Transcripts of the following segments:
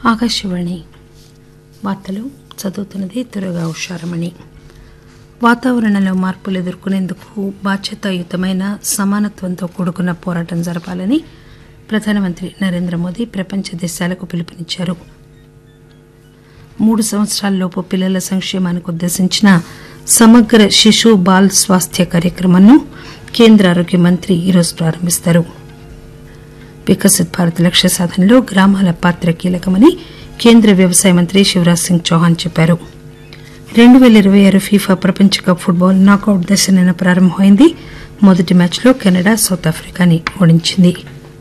ఆకాశవాణి వార్తలు చదువుతున్నది దురగా ఉషారమణి వాతావరణంలో మార్పులు ఎదుర్కొనేందుకు బాధ్యతాయుతమైన సమానత్వంతో కూడుకున్న పోరాటం జరపాలని ప్రధానమంత్రి నరేంద్ర మోదీ ప్రపంచ దేశాలకు పిలుపునిచ్చారు మూడు సంవత్సరాలలోపు పిల్లల సంక్షేమానికి ఉద్దేశించిన సమగ్ర శిశు బాల్ స్వాస్థ్య కార్యక్రమాన్ని కేంద్ర ఆరోగ్య మంత్రి ఈరోజు ప్రారంభిస్తారు వికసిత్ భారత్ లక్ష్య సాధనలో గ్రామాల పాత్ర కీలకమని కేంద్ర వ్యవసాయ మంత్రి శివరాజ్ సింగ్ చౌహాన్ చెప్పారు రెండు పేల ఇరవై ఆరు ఫీఫా ప్రపంచ కప్ ఫుట్బాల్ నాకౌట్ దశ నిన్న ప్రారంభమైంది మొదటి మ్యాచ్లో కెనడా సౌత్ ఆఫ్రికాని ఓడించింది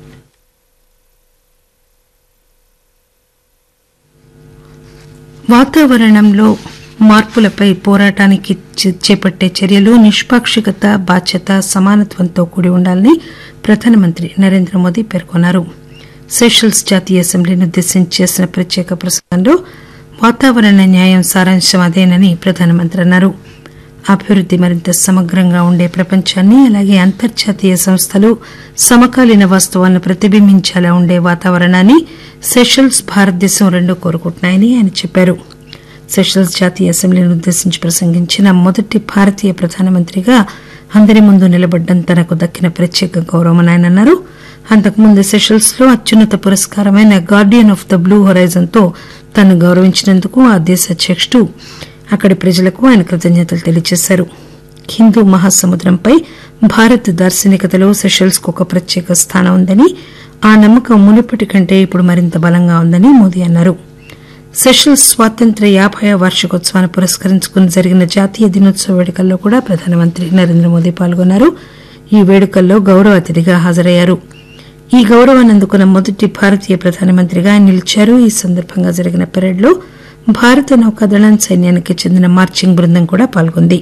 వాతావరణంలో మార్పులపై పోరాటానికి చే- చేపట్టే చర్యలు నిష్పాక్షికత బాధ్యత సమానత్వంతో కూడి ఉండాలని ప్రధానమంత్రి నరేంద్ర మోదీ పేర్కొన్నారు సెషల్స్ జాతీయ అసెంబ్లీని ఉద్దేశించి చేసిన ప్రత్యేక ప్రసంగంలో వాతావరణ న్యాయం సారాంశం అదేనని ప్రధానమంత్రి అన్నారు అభివృద్ది మరింత సమగ్రంగా ఉండే ప్రపంచాన్ని అలాగే అంతర్జాతీయ సంస్థలు సమకాలీన వాస్తవాలను ప్రతిబింబించేలా ఉండే వాతావరణాన్ని సెషల్స్ భారతదేశం రెండు కోరుకుంటున్నాయని ఆయన చెప్పారు సెషల్స్ జాతీయ అసెంబ్లీని ఉద్దేశించి ప్రసంగించిన మొదటి భారతీయ ప్రధానమంత్రిగా అందరి ముందు నిలబడ్డం తనకు దక్కిన ప్రత్యేక గౌరవమని ఆయన అన్నారు అంతకుముందు సెషల్స్ లో అత్యున్నత పురస్కారమైన guardian of the blue horizon తో తను గౌరవించినందుకు ఆ దేశ అధ్యకుడు అక్కడి ప్రజలకు ఆయన కృతజ్ఞతలు తెలియజేశారు హిందూ మహాసముద్రంపై భారత్ దార్శనికతలో సెషల్స్ కు ఒక ప్రత్యేక స్థానం ఉందని ఆ నమ్మకం మునుపటి కంటే ఇప్పుడు మరింత బలంగా ఉందని మోదీ అన్నారు సెషల్స్ స్వాతంత్ర్య యాభై వార్షికోత్సవాన్ని పురస్కరించుకుని జరిగిన జాతీయ దినోత్సవ వేడుకల్లో కూడా ప్రధానమంత్రి నరేంద్ర మోదీ పాల్గొన్నారు ఈ వేడుకల్లో గౌరవ అతిథిగా హాజరయ్యారు ఈ గౌరవాన్ని అందుకున్న మొదటి భారతీయ ప్రధానమంత్రిగా ఆయన నిలిచారు ఈ సందర్భంగా జరిగిన పెరేడ్లో భారత నౌకాదళం సైన్యానికి చెందిన మార్చింగ్ బృందం కూడా పాల్గొంది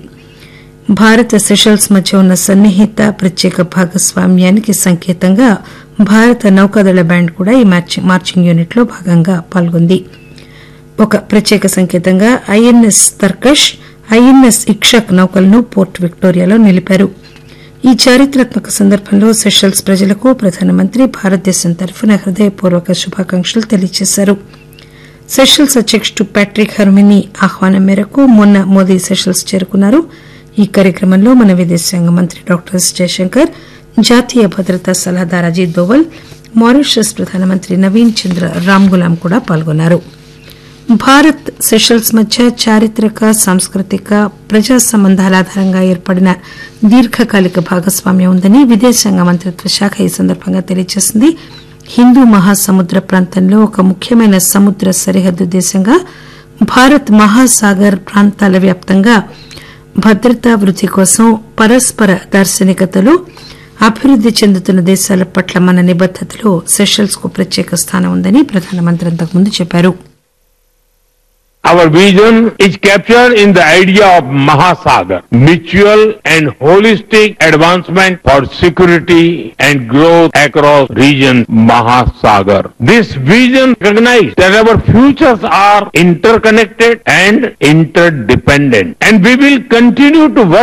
భారత్ సెషల్స్ మధ్య ఉన్న సన్నిహిత ప్రత్యేక భాగస్వామ్యానికి సంకేతంగా భారత నౌకాదళ బ్యాండ్ కూడా ఈ మార్చి- మార్చింగ్ యూనిట్ లో భాగంగా పాల్గొంది ఒక ప్రత్యేక సంకేతంగా ఐఎన్ఎస్ తర్కష్ ఐఎన్ఎస్ ఇక్షక్ నౌకలను పోర్ట్ విక్టోరియాలో నిలిపారు ఈ చారిత్రాత్మక సందర్భంలో సెషల్స్ ప్రజలకు ప్రధానమంత్రి భారతదేశం తరఫున హృదయపూర్వక శుభాకాంక్షలు తెలియజేశారు సెషల్స్ అధ్యకుడు ప్యాట్రిక్ హర్మిని ఆహ్వానం మేరకు మొన్న మోదీ సెషల్స్ చేరుకున్నారు ఈ కార్యక్రమంలో మన విదేశాంగ మంత్రి డాక్టర్ ఎస్ జయశంకర్ జాతీయ భద్రతా సలహాదారు అజిత్ దోవల్ మారిషస్ ప్రధానమంత్రి నవీన్ చంద్ర రామ్ గులాం కూడా పాల్గొన్నారు భారత్ సెషల్స్ మధ్య చారిత్రక సాంస్కృతిక ప్రజా సంబంధాల ఆధారంగా ఏర్పడిన దీర్ఘకాలిక భాగస్వామ్యం ఉందని విదేశాంగ మంత్రిత్వ శాఖ ఈ సందర్భంగా తెలియజేసింది హిందూ మహాసముద్ర ప్రాంతంలో ఒక ముఖ్యమైన సముద్ర సరిహద్దు దేశంగా భారత్ మహాసాగర్ ప్రాంతాల వ్యాప్తంగా భద్రతా వృద్ధి కోసం పరస్పర దార్శనికతలో అభివృద్ది చెందుతున్న దేశాల పట్ల మన నిబద్దతలో సెషల్స్ కు ప్రత్యేక స్థానం ఉందని ప్రధానమంత్రి అంతకుముందు చెప్పారు Our vision is captured in the idea of Mahasagar, mutual and holistic advancement for security and growth across region Mahasagar. This vision recognizes that our futures are interconnected and interdependent and we will continue to work